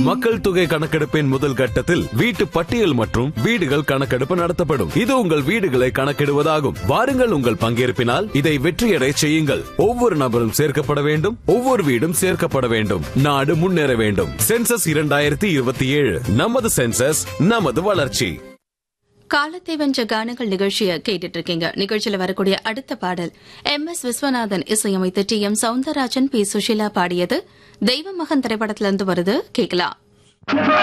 மக்கள் தொகை கணக்கெடுப்பின் முதல் கட்டத்தில் வீட்டு பட்டியல் மற்றும் வீடுகள் கணக்கெடுப்பு நடத்தப்படும் இது உங்கள் வீடுகளை கணக்கிடுவதாகும் வாருங்கள் உங்கள் பங்கேற்பினால் இதை வெற்றியடை செய்யுங்கள் ஒவ்வொரு நபரும் சேர்க்கப்பட வேண்டும் ஒவ்வொரு வீடும் சேர்க்கப்பட வேண்டும் நாடு முன்னேற வேண்டும் சென்சஸ் இரண்டாயிரத்தி இருபத்தி ஏழு நமது சென்சஸ் நமது வளர்ச்சி காலத்தை வென்ற கானங்கள் நிகழ்ச்சியை கேட்டுட்டு இருக்கீங்க நிகழ்ச்சியில வரக்கூடிய அடுத்த பாடல் எம் எஸ் விஸ்வநாதன் இசையமைத்து T M Soundararajan P Susheela பாடியது தெய்வ மகன் திரைப்படத்திலிருந்து வருது கேட்கலாம்